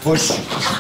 خش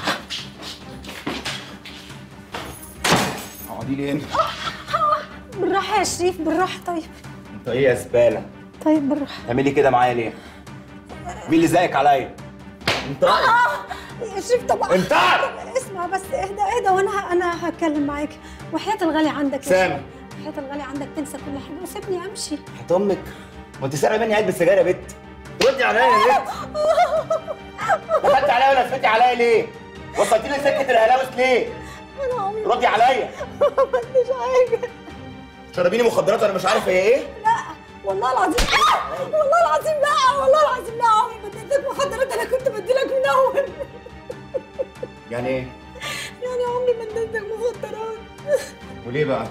اقعدي لي هنا بالراحه يا شريف بالراحه طيب انت ايه يا زباله طيب بالراحه تعملي كده معايا ليه مين اللي زيك عليا انت يا شريف طبعا انت اسمع بس اهدى اهدى وانا ه- انا هتكلم معاك وحياه الغالي عندك يا سامع. شريف. وحياه الغالي عندك تنسى كل حاجه وسيبني امشي هات امك ما انت سارقه مني علبه سجاير يا بت ردي عليا يا بت دخلت عليا ولا لفتي عليا ليه وصلتي لي سكه الهلاوس ليه انا عمري ردي عليا ما عملتش حاجه شربيني مخدرات انا مش عارف هي ايه لا والله العظيم آه! والله العظيم لا والله العظيم لا عمري ما اديتك مخدرات انا كنت بديلك من اول يعني ايه يعني عمري ما اديتك مخدرات وليه بقى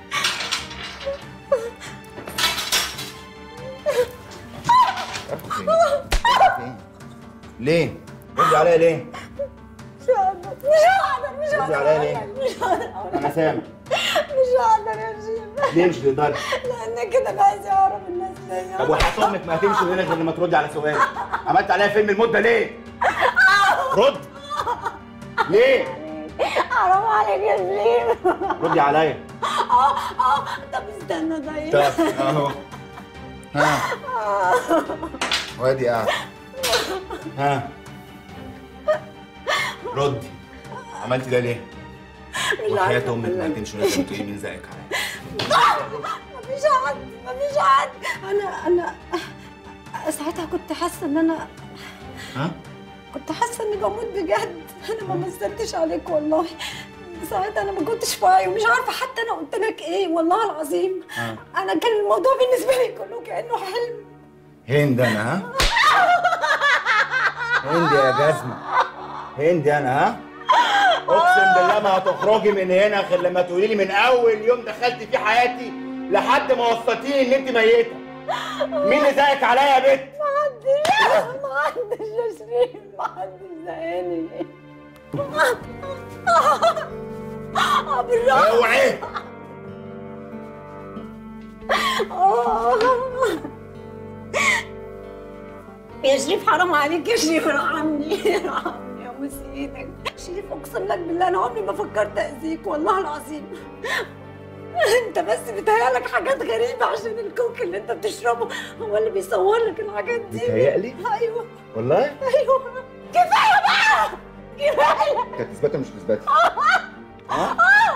فين؟ فين؟ ليه ردي عليا ليه مش هقدر مش هقدر مش ردي هقدر عليا ليه مش هقدر انا سامع مش هقدر يا شريف ليه مش تقدري لان كده بقى عايز اعرف الناس ليا طب وحياة امك ما هتمشي من هنا غير لما تردي على سؤال عملت عليها فيلم المده ليه رد ليه حرام عليك يا شريف ردي عليا اه اه طب استنى طيب طب اهو ها وادي قاعد ها ردي عملتي ده ليه؟ مش وحياة عارفة امك ما أقول لك. هتمشي من هنا تقولي مين زيك عليا مفيش حد مفيش حد انا انا ساعتها كنت حاسه ان انا ها؟ كنت حاسه اني بموت بجد انا ما مثلتش عليك والله ساعتها انا ما كنتش واعي ومش عارفه حتى انا قلت لك ايه والله العظيم ها؟ انا كان الموضوع بالنسبه لي كله كانه حلم هند انا ها؟ هند يا جزمة هند انا ها؟ اقسم بالله ما هتخرجي من هنا غير لما تقولي لي من اول يوم دخلت في حياتي لحد ما وصلتيني ان انت ميته مين اللي زيك عليا يا بت؟ محدش محدش يا شريف محدش زقاني آه، بالراحه اوعي آه. يا شريف حرام عليك يا شريف ارحمني ارحمني يا بوس ايدك شريف اقسم لك بالله انا عمري ما فكرت اذيك والله العظيم انت بس بيتهيألك حاجات غريبة عشان الكوك اللي انت بتشربه هو اللي بيصور لك الحاجات دي بيتهيألي؟ ايوه والله؟ ايوه كفاية بقى كفاية كانت اثباتها مش اثباتها ها؟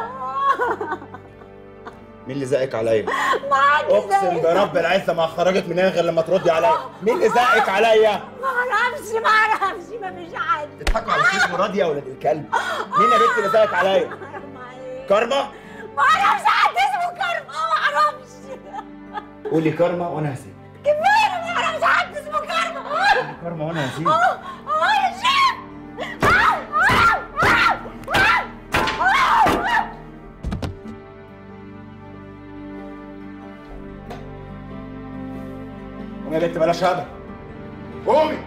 مين اللي زقك عليا؟ ما عندي اقسم برب العزه ما خرجت من هنا غير لما تردي عليا مين اللي زقك عليا؟ ما اعرفش ما اعرفش ما فيش حد تضحكوا على شيخ مراد يا ولاد الكلب مين يا بنت اللي زقك عليا؟ حرام عليك كارما؟ ما اعرفش حد اسمه كرم ما اعرفش قولي كارما وانا هسيب كفايه أنا ما اعرفش حد اسمه كرم قولي كارما وانا هسيب اه اه يا شيخ آه، آه، آه، آه، آه. قومي يا بنت بلاش هبل قومي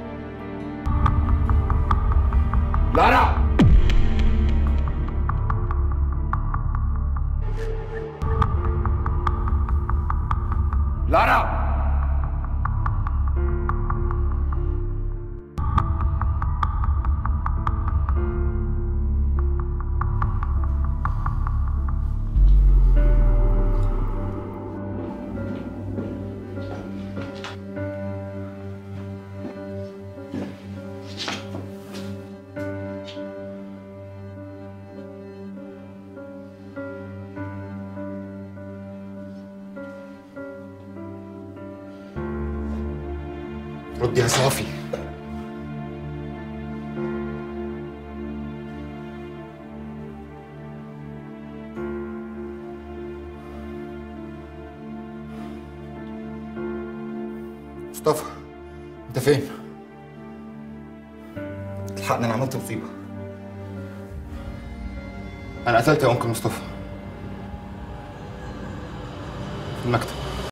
لارا لارا ردي يا صافي مصطفى انت فين؟ الحقني انا عملت مصيبه انا قتلت يا انكل مصطفى في المكتب